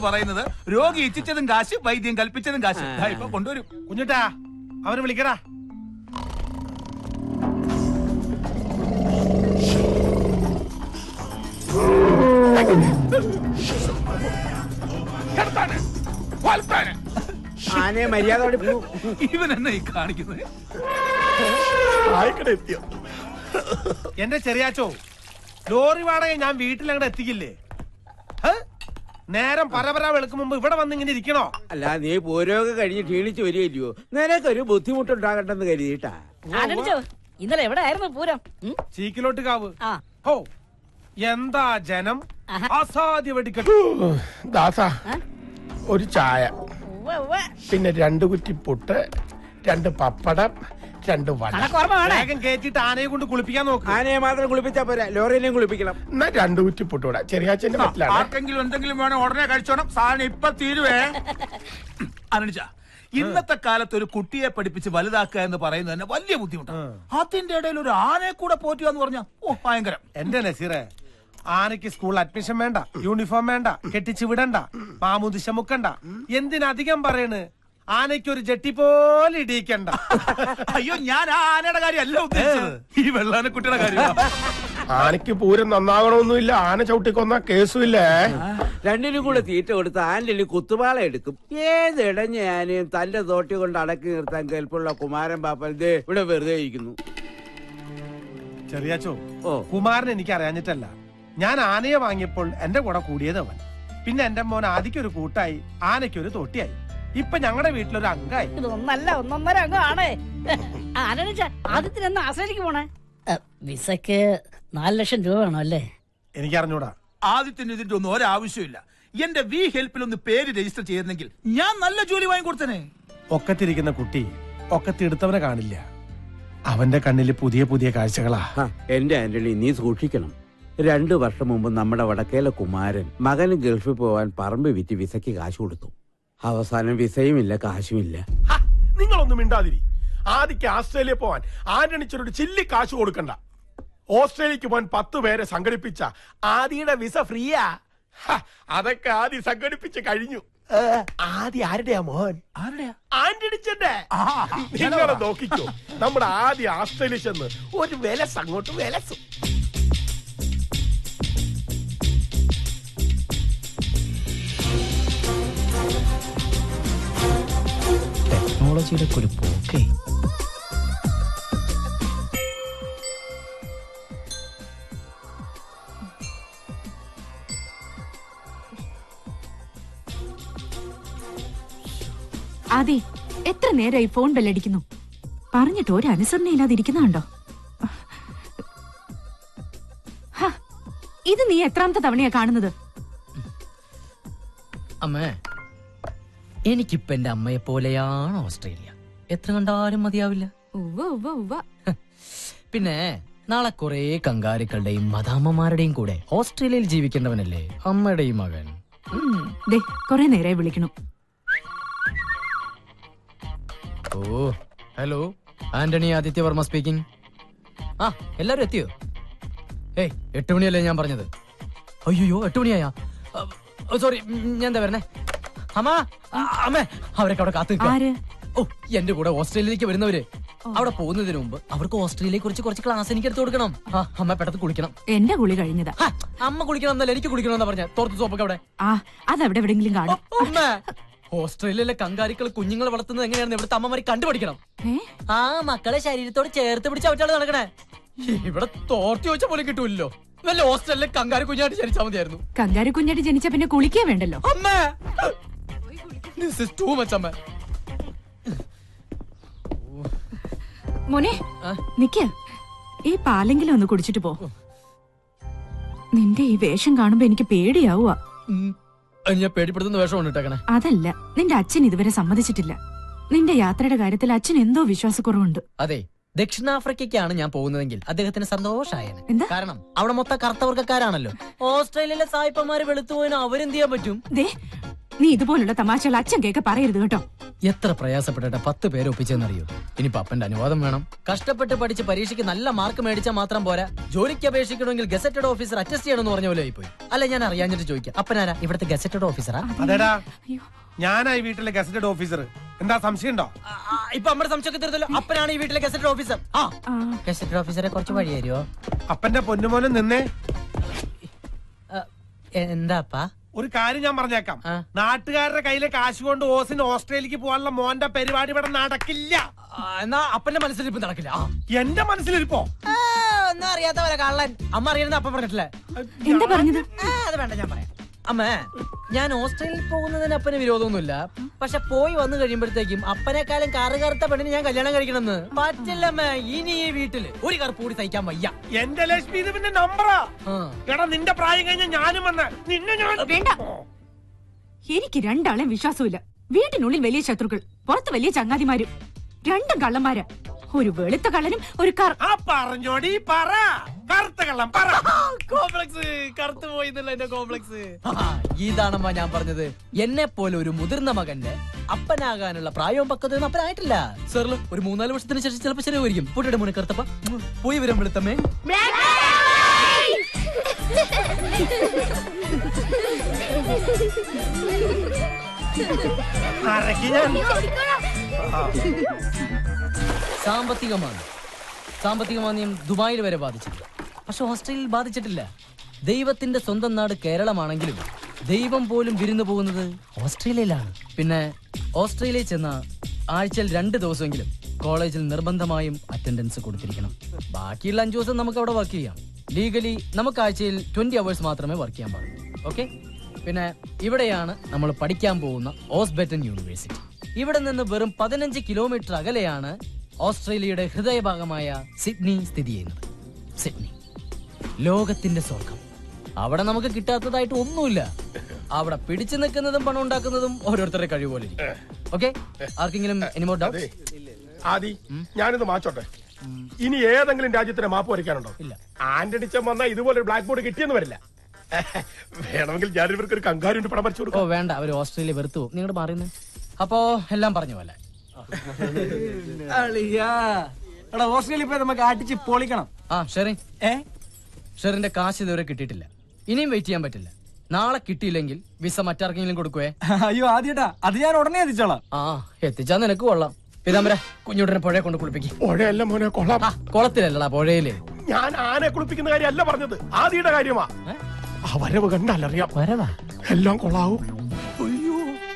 പറയുന്നത് രോഗി ഇച്ഛിച്ചതും കാശ് വൈദ്യം കൽപ്പിച്ചതും കാശ് ദാ ഇപ്പൊ കൊണ്ടുവരും കുഞ്ഞുട്ടാ അവനെ വിളിക്കടാ ആനയെ മര്യാദയോടെ പോ. ഇവൻ എന്നെ ഈ കാണിക്കുന്നത് എന്റെ ചെറിയാച്ചോ ലോറി വാടക ഞാൻ വീട്ടിൽ അങ്ങോട്ട് എത്തിക്കില്ലേ ഹ്? നേരം പരപര വെളുക്കും മുമ്പ് ഇവിടെ വന്ന് ഇങ്ങനെ ഇരിക്കണോ അല്ല നീ പൂരമൊക്കെ കഴിഞ്ഞ് ക്ഷീണിച്ച് വരികയില്ലയോ നിനക്കൊരു ബുദ്ധിമുട്ടുണ്ടാകട്ടെന്ന് കരുതിയിട്ടാ ആനടിച്ചോ ഇന്നലെ എവിടെ ആയിരുന്നു പൂരം ഉം? ചീക്കിലോട്ട് കാവ് ആ ഹോ എന്താ ജനം ആഹാ. അസാധ്യ വെടിക്കെട്ട് ദാസ ആ? ഒരു ചായ ഉവ്വ് ഉവ്വ്. പിന്നെ രണ്ട് കുറ്റി പുട്ട് രണ്ട് പപ്പടം രണ്ട് വട കണക്ക് ഓർമ്മ വേണേ വേഗം കയറ്റിട്ട് ആനയെ കൊണ്ട് കുളിപ്പിക്കാൻ നോക്ക് ആനയെ മാത്രം കുളിപ്പിച്ചാ പോരാ ലോറിനെയും കുളിപ്പിക്കണം എന്നാ രണ്ട് കുറ്റി പുട്ട് കൂടെ ചെറിയാച്ചന്റെ പറ്റിലാണ് ആർക്കെങ്കിലും എന്തെങ്കിലും വേണോ ഉടനെ കഴിച്ചോണം സാധനം ഇപ്പൊ തീരുവേ അനുജ ഇന്നത്തെ കാലത്ത് ഒരു കുട്ടിയെ പഠിപ്പിച്ച് വലുതാക്കുക എന്ന് പറയുന്നത് തന്നെ വലിയ ബുദ്ധിമുട്ടാണ് അതിന്റെ ഇടയിൽ ഒരു ആനയെ കൂടെ പോറ്റുക എന്ന് പറഞ്ഞാ ഓ ഭയങ്കരം എന്റെ നസീറെ ആനയ്ക്ക് സ്കൂൾ അഡ്മിഷൻ വേണ്ട യൂണിഫോം വേണ്ട കെട്ടിച്ചു വിടണ്ട മാമുദിശ മുക്കണ്ട എന്തിനധികം പറയണ് ആനയ്ക്ക് ഒരു ജെട്ടി പോലെ ഇടിയിക്കണ്ട അയ്യോ ഞാൻ ആ ആനയുടെ കാര്യമല്ല ഉദ്ദേശിച്ചത് ഈ വെള്ളാനക്കുട്ടിയുടെ കാര്യം ആനയ്ക്ക് പൂരം നന്നാകണമൊന്നുമില്ല ആന ചവിട്ടിക്കൊന്ന കേസുമില്ലേ രണ്ടിനും കൂടെ തീറ്റ കൊടുത്ത് ആന്റലി കുത്തുപാള എടുക്കും ഏത് ഇടഞ്ഞ ആനയും തന്റെ തോട്ടി കൊണ്ട് അടക്കി നിർത്താൻ കേൾപ്പുള്ള കുമാരൻ പാപ്പൻ ദേ ഇവിടെ വെറുതെ ഇരിക്കുന്നു ചെറിയാച്ചോ ഓ കുമാരൻ എനിക്ക് അറിയാഞ്ഞിട്ടല്ല ഞാൻ ആനയെ വാങ്ങിയപ്പോൾ എന്റെ കൂടെ കൂടിയത് അവൻ പിന്നെ എന്റെ മോൻ ആദിക്കൊരു കൂട്ടായി ആനയ്ക്കൊരു തോട്ടിയായി ഇപ്പൊ ഞങ്ങളുടെ വീട്ടിലൊരു അംഗായി ഇത് ഒന്നല്ല ഒന്നൊന്നര അങ്ങ് ആണേ ആനടിച്ച ആദ്യത്തിന് എന്നാ ആശ്രയിക്ക് പോണേ അ, വിസയ്ക്ക് നാല് ലക്ഷം രൂപ വേണം അല്ലേ എനിക്ക് അറിഞ്ഞൂടാ ആദ്യത്തിന് ഇതിന്റെ ഒന്നും ഒരാവശ്യമില്ല എന്റെ വി ഹെൽപ്പിൽ ഒന്ന് പേര് രജിസ്റ്റർ ചെയ്തിരുന്നെങ്കിൽ ഞാൻ നല്ല ജോലി വാങ്ങി കൊടുത്തനെ ഒക്കത്തിരിക്കുന്ന കുട്ടി ഒക്കത്തിടുത്തവനെ കാണില്ല അവന്റെ കണ്ണിൽ പുതിയ പുതിയ കാഴ്ചകളാ ഹ, എന്റെ ആന്റണി നീ സൂക്ഷിക്കണം രണ്ടു വർഷം മുമ്പ് നമ്മുടെ വടക്കേലെ കുമാരൻ മകന് ഗൾഫിൽ പോവാൻ പറമ്പ് വിറ്റ് വിസയ്ക്ക് കാശ് കൊടുത്തു അവസാനം വിസയുമില്ല കാശുമില്ല ഹ, നിങ്ങളൊന്നും മിണ്ടാതിരി ആദിക്ക് ആസ്ട്രേലിയ പോവാൻ ആന്റണിച്ചൊരു ചില്ലി കാശ് കൊടുക്കണ്ട ഓസ്ട്രേലിയക്ക് പോകാൻ പത്ത് പേരെ സംഘടിപ്പിച്ച ആദിയുടെ വിസ ഫ്രീയാ ഹ, അതൊക്കെ ആദി സംഘടിപ്പിച്ച് കഴിഞ്ഞു ഏ, ആദി ആരുടെയാ മോൻ ആരുടെയാ ആന്റണിച്ചന്റെ ആ, നിങ്ങളെ നോക്കിക്കോ നമ്മുടെ ആദ്യ ആസ്ട്രേലിയ ചെന്ന് ഒരു വിലസ് അങ്ങോട്ട് വിലസും ടെക്നോളജിയുടെ ഒക്കെ ഒരു പോക്കേ അതെ എത്ര നേരമായി ഫോൺ ബെല്ലടിക്കുന്നു പറഞ്ഞിട്ട് ഒരു അനുസരണയില്ലാതെ ഇരിക്കുന്നുണ്ടോ ഹ, ഇത് നീ എത്രാമത്തെ തവണയാ കാണുന്നത് അമ്മേ എനിക്കിപ്പോ എന്റെ അമ്മയെ പോലെയാണ് ഓസ്ട്രേലിയ എത്ര കണ്ടാലും മതിയാവില്ല ഉവ്വ ഉവ്വ ഉവ്വ പിന്നെ നാളെ കുറെ കങ്കാരുക്കളുടെയും മദാമ്മമാരുടെയും കൂടെ ഓസ്ട്രേലിയയിൽ ജീവിക്കേണ്ടവനല്ലേ അമ്മയുടെയും മകൻ ഉം, ദേ കൊറേ നേരമായി വിളിക്കണു ഓ ഹലോ ആന്റണി ആദിത്യവർമ്മ സ്പീക്കിംഗ് ആ എല്ലാരും എത്തിയോ ഏയ് എട്ട് മണിയല്ലേ ഞാൻ പറഞ്ഞത് അയ്യോ എട്ട് മണിയായാ സോറി ഞാൻ എന്താ വരണേ അമ്മ ആ, അമ്മേ അവരൊക്കെ അവിടെ കാത്തു നിൽക്കാം. ആര് ഓ എന്റെ കൂടെ ഓസ്ട്രേലിയയിലേക്ക് വരുന്നവര് അവിടെ പോകുന്നതിന് മുമ്പ് അവർക്ക് ഓസ്ട്രേലിയയെ കുറിച്ച് കുറച്ച് ക്ലാസ് എനിക്ക് എടുത്തു കൊടുക്കണം ആ അമ്മ പെട്ടെന്ന് കുളിക്കണം എന്റെ കുളി കഴിഞ്ഞതാ ഹാ, അമ്മ കുളിക്കണം എന്നല്ല എനിക്ക് കുളിക്കണം എന്നാ പറഞ്ഞ തോർത്ത് സോപ്പൊക്കെ അവിടെ ആ അതവിടെ എവിടെങ്കിലും ഓ, കാണും അമ്മ ഓസ്ട്രേലിയയിലെ കങ്കാരികൾ കുഞ്ഞുങ്ങളെ വളർത്തുന്നത് എങ്ങനെയാണെന്ന് ഇവിടുത്തെ അമ്മമാര് കണ്ടുപിടിക്കണം ഏ ആ മക്കളെ ശരീരത്തോട് ചേർത്ത് പിടിച്ച് അവറ്റാള് നടക്കണേ ഇവിടെ തോർത്തി വെച്ച പോലും കിട്ടൂല്ലോ വല്ല ഹോസ്റ്റലിലെ കങ്കാരി കുഞ്ഞായിട്ട് ജനിച്ചാൽ മതിയായിരുന്നു കങ്കാരു കുഞ്ഞായിട്ട് ജനിച്ച പിന്നെ കുളിക്കേ വേണ്ടല്ലോ അമ്മേ This is too much, അമ്മേ മോനെ ആ? നിക്ക ഈ പാലെങ്കിലും ഒന്ന് കുടിച്ചിട്ട് പോ നിന്റെ ഈ വേഷം കാണുമ്പോ എനിക്ക് പേടിയാവുക ഉം. അത് ഞാൻ പേടിപ്പെടുത്തുന്ന വേഷമാണ് ഇട്ടേക്കണേ അതല്ല നിന്റെ അച്ഛൻ ഇതുവരെ സമ്മതിച്ചിട്ടില്ല നിന്റെ യാത്രയുടെ കാര്യത്തിൽ അച്ഛൻ എന്തോ വിശ്വാസക്കുറവുണ്ട് അതെ ദക്ഷിണാഫ്രിക്കയ്ക്കാണ് ഞാൻ പോകുന്നതെങ്കിൽ അദ്ദേഹത്തിന് സന്തോഷായനെ എന്താ? കാരണം അവിടെ മൊത്തം കറുത്തവർക്കാരാണല്ലോ ഓസ്ട്രേലിയയിലെ സായിപ്പന്മാര് വെളുത്തുപോയിന് അവരെന്ത് ചെയ്യാൻ പറ്റും ദേ നീ ഇതുപോലുള്ള തമാശകൾ അച്ഛൻ കേക്ക് പറയരുത് കേട്ടോ എത്ര പ്രയാസപ്പെട്ടിട്ട് പത്ത് പേരെ ഒപ്പിച്ചെന്നറിയോ ഇനിയിപ്പോ അപ്പന്റെ അനുവാദം വേണം കഷ്ടപ്പെട്ട് പഠിച്ച് പരീക്ഷയ്ക്ക് നല്ല മാർക്ക് മേടിച്ചാൽ മാത്രം പോരാ ജോലിക്ക് അപേക്ഷിക്കണമെങ്കിൽ ഗസറ്റഡ് ഓഫീസർ അറ്റസ്റ്റ് ചെയ്യണമെന്ന് പറഞ്ഞ പോലെ ആയിപ്പോയി അല്ല ഞാൻ അറിയാഞ്ഞിട്ട് ചോദിക്കാം അപ്പനാരാ ഇവിടുത്തെ ഗസറ്റഡ് ഓഫീസറാ അതേടാ അയ്യോ ഞാനായി വീട്ടിലെ ഗസറ്റഡ് ഓഫീസർ എന്താ സംശയം ഉണ്ടോ ആ, ആ, ഇപ്പൊ നമ്മുടെ സംശയമൊക്കെ തീർത്തല്ലോ അപ്പനാണ് ഈ വീട്ടിലെ ഗസറ്റഡ് ഓഫീസർ ആ ആ ഗസറ്റഡ് ഓഫീസറെ കുറച്ച് വഴി തരുമോ അപ്പന്റെ പൊന്നുമോനും നിന്നേ എന്താ അപ്പാ ഒരു കാര്യം ഞാൻ പറഞ്ഞേക്കാം ആ. നാട്ടുകാരുടെ കയ്യിലെ കാശ് കൊണ്ട് ഓസിന് ഓസ്ട്രേലിയക്ക് പോകാനുള്ള മോന്റെ പരിപാടി ഇവിടെ നടക്കില്ല ആ, എന്നാ അപ്പന്റെ മനസ്സിൽ ഇപ്പൊ നടക്കില്ല ആ. എന്റെ മനസ്സിലിരിപ്പോ ആ, ഒന്നും അറിയാത്തവരെ കള്ളൻ അമ്മ അറിയുന്ന അപ്പം പറഞ്ഞിട്ടില്ലേ എന്താ പറഞ്ഞത് ആ, അത് വേണ്ട ഞാൻ പറയാം അമ്മ ഞാൻ ഓസ്ട്രേലിയയിൽ പോകുന്നതിന് അപ്പന് വിരോധമൊന്നുമില്ല പക്ഷെ പോയി വന്നു കഴിയുമ്പോഴത്തേക്കും അപ്പനെക്കാളും കറു കറുത്ത പെണ്ണിന് ഞാൻ കല്യാണം കഴിക്കണമെന്ന് പറ്റില്ലമ്മ ഇനി ഈ വീട്ടില് ഒരു കറുപ്പ് കൂടി സഹിക്കാൻ വയ്യ എന്റെ ലക്ഷ്മി ഇത് പിന്നെ നമ്പറാ ആ. എടാ നിന്റെ പ്രായം കഴിഞ്ഞ ഞാനും വന്ന നിന്നെ ഞാൻ വേണ്ട എനിക്ക് രണ്ടാളെ വിശ്വാസമില്ല വീട്ടിനുള്ളിൽ വലിയ ശത്രുക്കൾ പുറത്ത് വലിയ ചങ്ങാതിമാരും രണ്ടും കള്ളന്മാരാ ഒരു വെളുത്ത കള്ളനും ഒരു കർ ആ പറഞ്ഞോടി പറ കറുത്ത കള്ളം പറ കോംപ്ലക്സ് കറുത്തു പോയി എന്നുള്ള എന്റെ കോംപ്ലക്സ് ഇതാണമ്മ ഞാൻ പറഞ്ഞത് എന്നെ പോലെ ഒരു മുതിർന്ന മകന്റെ അപ്പനാകാനുള്ള പ്രായവും പക്വതയൊന്നും അപ്പനായിട്ടില്ല സാറില് ഒരു മൂന്നാല് വർഷത്തിന് ശേഷം ചിലപ്പോ ശരിയായിരിക്കും പൊട്ടിയുടെ മുന്നേ കറുത്തപ്പ പോയി വരും വെളുത്തമ്മേ അരക്കി ഞാൻ സാമ്പത്തിക മാന്ദ്യം സാമ്പത്തിക മാന്ദ്യം ദുബായിൽ വരെ ബാധിച്ചില്ല പക്ഷെ ഓസ്ട്രേലിയയിൽ ബാധിച്ചിട്ടില്ല ദൈവത്തിന്റെ സ്വന്തം നാട് കേരളമാണെങ്കിലും ദൈവം പോലും വിരുന്നു പോകുന്നത് ഓസ്ട്രേലിയയിലാണ് പിന്നെ ഓസ്ട്രേലിയയിൽ ചെന്ന ആഴ്ചയിൽ രണ്ട് ദിവസമെങ്കിലും കോളേജിൽ നിർബന്ധമായും അറ്റൻഡൻസ് കൊടുത്തിരിക്കണം ബാക്കിയുള്ള അഞ്ചു ദിവസം നമുക്ക് അവിടെ വർക്ക് ചെയ്യാം ലീഗലി നമുക്ക് ആഴ്ചയിൽ ട്വന്റി അവേഴ്സ് മാത്രമേ വർക്ക് ചെയ്യാൻ പാടുള്ളൂ ഓക്കെ പിന്നെ ഇവിടെയാണ് നമ്മൾ പഠിക്കാൻ പോകുന്ന ഓസ്ബെറ്റൻ യൂണിവേഴ്സിറ്റി ഇവിടെ നിന്ന് വെറും പതിനഞ്ച് കിലോമീറ്റർ അകലെയാണ് ഓസ്ട്രേലിയയുടെ ഹൃദയഭാഗമായ സിഡ്നി സ്ഥിതി ചെയ്യുന്നത് സിഡ്നി ലോകത്തിന്റെ സ്വർഗം അവിടെ നമുക്ക് കിട്ടാത്തതായിട്ട് ഒന്നുമില്ല അവിടെ പിടിച്ചു നിൽക്കുന്നതും പണം ഉണ്ടാക്കുന്നതും ഓരോരുത്തരുടെ കഴിവ് പോലെ ഓക്കെ ആർക്കെങ്കിലും എനിമോ ഡൗട്ട് ആദി ഞാനിത് മാച്ചോട്ടെ ഇനി ഏതെങ്കിലും രാജ്യത്തിന് മാപ്പ് വരയ്ക്കാനുണ്ടോ ഇല്ല. ആന്റണിച്ചൻ വന്നാൽ ഇതുപോലെ ഒരു ബ്ലാക്ക് ബോർഡ് കിട്ടിയെന്ന് വരില്ല വേണമെങ്കിൽ ഞാൻ ഇവർക്ക് ഒരു കങ്കാരുണ്ട് പടം വരച്ചു ഓ കൊടുക്കാം വേണ്ട അവർ ഓസ്ട്രേലിയ വെറുത്തു പോകും നിങ്ങളുടെ മാറിയെന്ന് അപ്പോ എല്ലാം പറഞ്ഞ പോലെ എടാ ഓസ്ട്രേലിയ പോയി നമുക്ക് അടിച്ച് പൊളിക്കണം ആ ഷെറിൻ ഏ ഷെറിന്റെ കാശ് ഇതുവരെ കിട്ടിയിട്ടില്ല ഇനിയും വെയിറ്റ് ചെയ്യാൻ പറ്റില്ല നാളെ കിട്ടിയില്ലെങ്കിൽ വിസ മറ്റാർക്കെങ്കിലും കൊടുക്കുവേ അയ്യോ ആദ്യട്ടാ അത് ഞാൻ ഉടനെ എത്തിച്ചോളാം ആ എത്തിച്ചാ നിനക്ക് കൊള്ളാം പിതാമര കുഞ്ഞുടനെ പുഴയെ കൊണ്ട് കുളിപ്പിക്കും പുഴയല്ല മോനെ കൊള്ളാം ആ കുളത്തിലല്ലടാ പുഴയില് ഞാൻ ആനെ കുളിപ്പിക്കുന്ന കാര്യമല്ല പറഞ്ഞത് ആദിയുടെ കാര്യമാ ആ വരവ് കണ്ടാലറിയാം വരവാ എല്ലാം കൊള്ളാവൂ അയ്യോ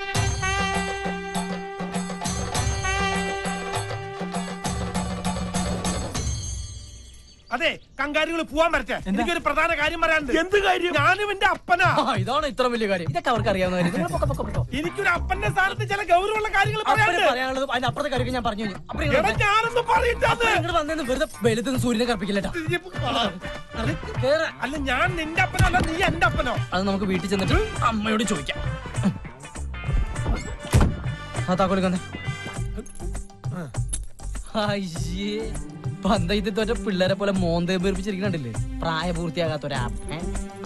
അതെ കങ്കാരികൾ പോവാൻ വരട്ടെ എനിക്കൊരു പ്രധാന കാര്യം പറയാനുണ്ട് എന്ത് കാര്യം ഞാനും എന്റെ അപ്പനാ ആ, ഇതാണ് ഇത്ര വലിയ കാര്യം ഇതൊക്കെ അവർക്ക് അറിയാവുന്ന കാര്യം നിങ്ങൾ പൊക്കോ, പൊക്കോ, പൊക്കോ. എനിക്കൊരു അപ്പന്റെ സ്ഥാനത്ത് ചില ഗൗരവമുള്ള കാര്യങ്ങൾ അപ്പന് പറയാനുണ്ട് പറയാനുള്ളത് അതിന്റെ അപ്പുറത്തെ കാര്യം ഞാൻ പറഞ്ഞു കഴിഞ്ഞു. അപ്പുറം എടാ ഇങ്ങോട്ട് ഞാനൊന്നും പറയിട്ടാന്ന് ഇങ്ങോട്ട് വന്നേന്ന് വെറുതെ വെളുത്തുനിന്ന് സൂര്യനെ കറപ്പിക്കില്ലട്ടാ കേറ്. അല്ല ഞാൻ നിന്റെ അപ്പനല്ല നീ എന്റെ അപ്പനോ അത് നമുക്ക് വീട്ടിൽ ചെന്നിട്ട് അമ്മയോട് ചോദിക്കാം ആ താക്കോലിക്കന്നെ അയ്യേ പന്തയത്തിൽ തോറ്റ പിള്ളേരെ പോലെ മോന്തേ പേർപ്പിച്ചിരിക്കണ്ടില്ലേ പ്രായപൂർത്തിയാകാത്തൊരാ ഏ?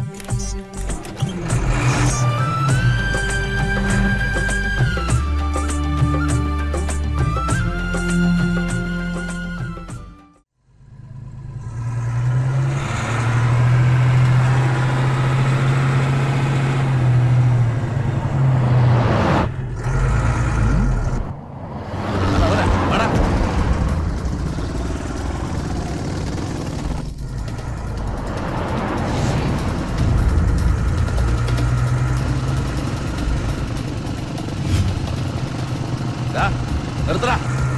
നിർത്തടാ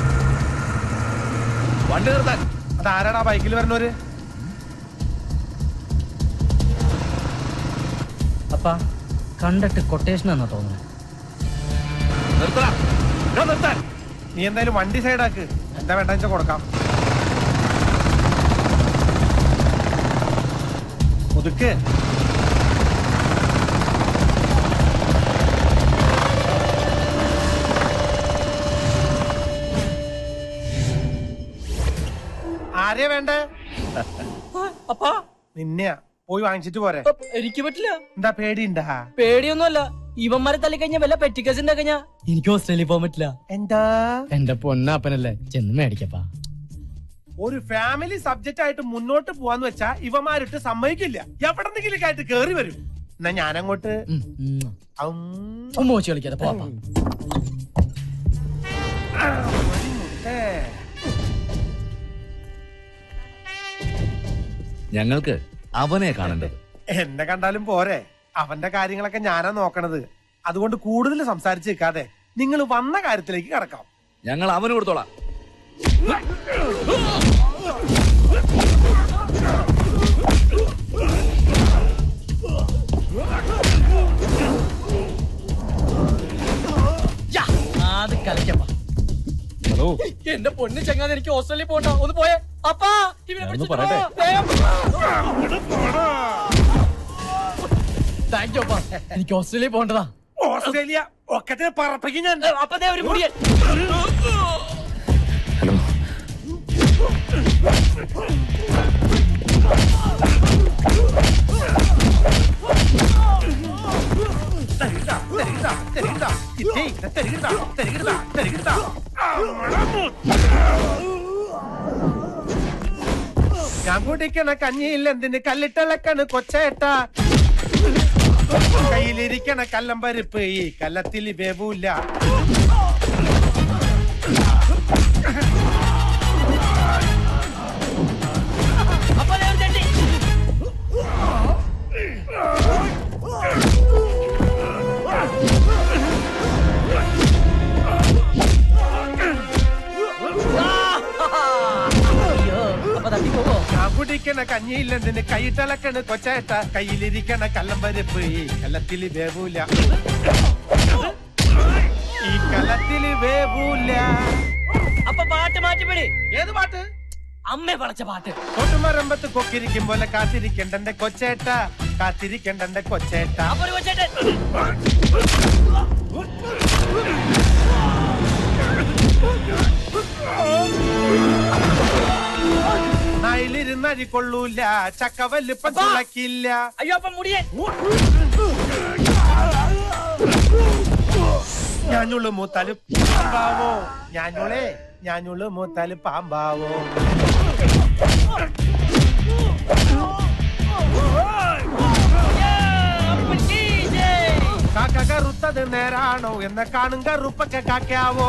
വണ്ടി നിർത്താൻ അതാരാടാ ബൈക്കിൽ വരുന്നവര് അപ്പ കണ്ടിട്ട് കൊട്ടേഷൻ എന്നാ തോന്നുന്നു നിർത്തടാ ഞാൻ നിർത്താൻ നീ എന്തായാലും വണ്ടി സൈഡാക്ക് എന്താ വേണ്ടെന്ന് വെച്ചാ കൊടുക്കാം ഒതുക്ക് ആരെയാ വേണ്ടേ അപ്പാ നിന്നെയാ പോയി വാങ്ങിച്ചിട്ട് പോരെ എനിക്ക് പറ്റില്ല എന്താ പേടിണ്ടാ പേടിയൊന്നുമല്ല ഇവന്മാരെ തല്ലി കഴിഞ്ഞ വല്ല പെറ്റിക്കസ് ഉണ്ടാക്കഞ്ഞാ എനിക്ക് ഓസ്ട്രേലിയ പോകാൻ പറ്റില്ല എന്താ എന്റെ പൊന്നപ്പനല്ലേ ചെന്ന് മേടിക്കപ്പാ ഒരു ഫാമിലി സബ്ജക്റ്റ് ആയിട്ട് മുന്നോട്ട് പോവാന്ന് വെച്ചാ ഇവന്മാരിട്ട് സമ്മതിക്കില്ല എവിടെന്നെങ്കിലും ആയിട്ട് കേറി വരും എന്നാ ഞാനങ്ങോട്ട് ഔം. ഉമ്മോച്ച് കളിക്കാതെ പോവാ ഏ. ഞങ്ങൾക്ക് അവനെ കാണേണ്ടത് എന്നെ കണ്ടാലും പോരെ അവന്റെ കാര്യങ്ങളൊക്കെ ഞാനാ നോക്കണത് അതുകൊണ്ട് കൂടുതൽ സംസാരിച്ച് നിൽക്കാതെ നിങ്ങൾ വന്ന കാര്യത്തിലേക്ക് കടക്കാം ഞങ്ങൾ അവന് കൊടുത്തോളാം അത് കളിക്കപ്പാ ഹലോ എന്റെ പൊന്ന് ചങ്ങാതെ എനിക്ക് ഓസ്ട്രേലിയ പോകണ്ട ഒന്ന് പോയേ അപ്പാ ഇവനെ ഞാനൊന്ന് പിടിച്ചിട്ട് പറയട്ടെ? വാ, വേഗം. താങ്ക് യു അപ്പാ എനിക്ക് ഓസ്ട്രേലിയ പോകണ്ടതാ ഓസ്ട്രേലിയ ഒക്കത്തെ പറപ്പിക്കും ഞാൻ അപ്പൊ ദേ ഒരു മുടിയൻ ഹലോ തെരുകിടാ, തെരുകിടാ, തെരുകിടാ. ഇതേ, ഇത് തെരുകിടാ, തെരുകിടാ, തെരുകിടാ. ഞാൻ കുടിക്കണ കഞ്ഞിയിൽ എന്തിന് കല്ലിട്ടിളക്കണ് കൊച്ചേട്ട കയ്യിലിരിക്കണ കല്ലം പരിപ്പ് ഈ കല്ലത്തിൽ വേവൂല അപ്പൊ ദേ ഒരു തെണ്ടി. അയ്യോ, അപ്പൊ തട്ടി പോവോ ഞാൻ കുടിക്കണ കഞ്ഞിയിൽ എന്തിന് കൈയിട്ടിളക്കണ് കൊച്ചേട്ട കയ്യിലിരിക്കണ കല്ലം പരിപ്പ് ഈ കല്ലത്തിൽ വേവൂല ഈ കലത്തിൽ വേവൂല അപ്പൊ പാട്ട് മാറ്റിപ്പിടി ഏത് പാട്ട് അമ്മ പടച്ച പാട്ട് കൊട്ടുമരമ്പത്ത് കൊക്കിരിക്കും പോലെ കാത്തിരിക്കണ്ടെന്റെ കൊച്ചേട്ട കാത്തിരിക്കണ്ടെന്റെ കൊച്ചേട്ട അപ്പൊ ഒരു കൊച്ചേട്ടൻ നായിലിരുന്നരി കൊള്ളൂല ചക്ക വല്ലുപ്പം തുളക്കില്ല അയ്യോ അപ്പൊ മുടിയൻ ഞാനുള്ളു മൂത്താല് പാമ്പാവോ ഞാനുളേ ഞാനുള്ളു മൂത്താല് പാമ്പാവോ കാക്ക കറുത്തത് നേരാണോ എന്ന കാണും കറുപ്പൊക്കെ കാക്കാവോ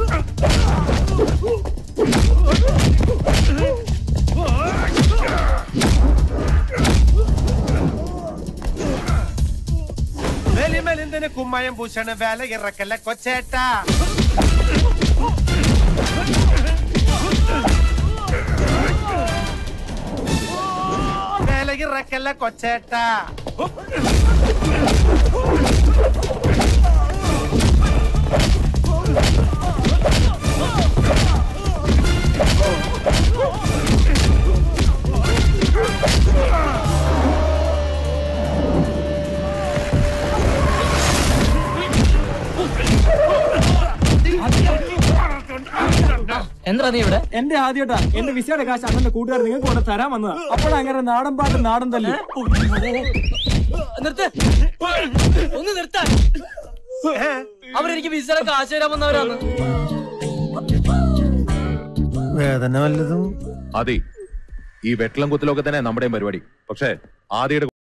മെലിമെലിന്തിന് കുമ്മയം പൂശണ് വേല ഇറക്കല്ല കൊച്ചേട്ട വേല ഇറക്കല്ല കൊച്ചേട്ട എന്താ നീ ഇവിടെ എന്റെ ആദ്യട്ടാ എന്റെ വിസയുടെ കാശ് അണ്ണന്റെ കൂട്ടുകാർ നിങ്ങൾക്ക് കൊണ്ട് തരാൻ വന്നതാ അപ്പോഴങ്ങനെ നാടൻ പാട്ട് നാടൻ തല്ലി നിർത്ത് ഒന്ന് നിർത്താൻ അവരെനിക്ക് വിസയുടെ കാശ് തരാൻ വന്നവരാണ് വേദന വല്ലതും അതെ ഈ വെട്ടളം കുത്തലൊക്കെ തന്നെ നമ്മുടെയും പരിപാടി പക്ഷേ ആദ്യയുടെ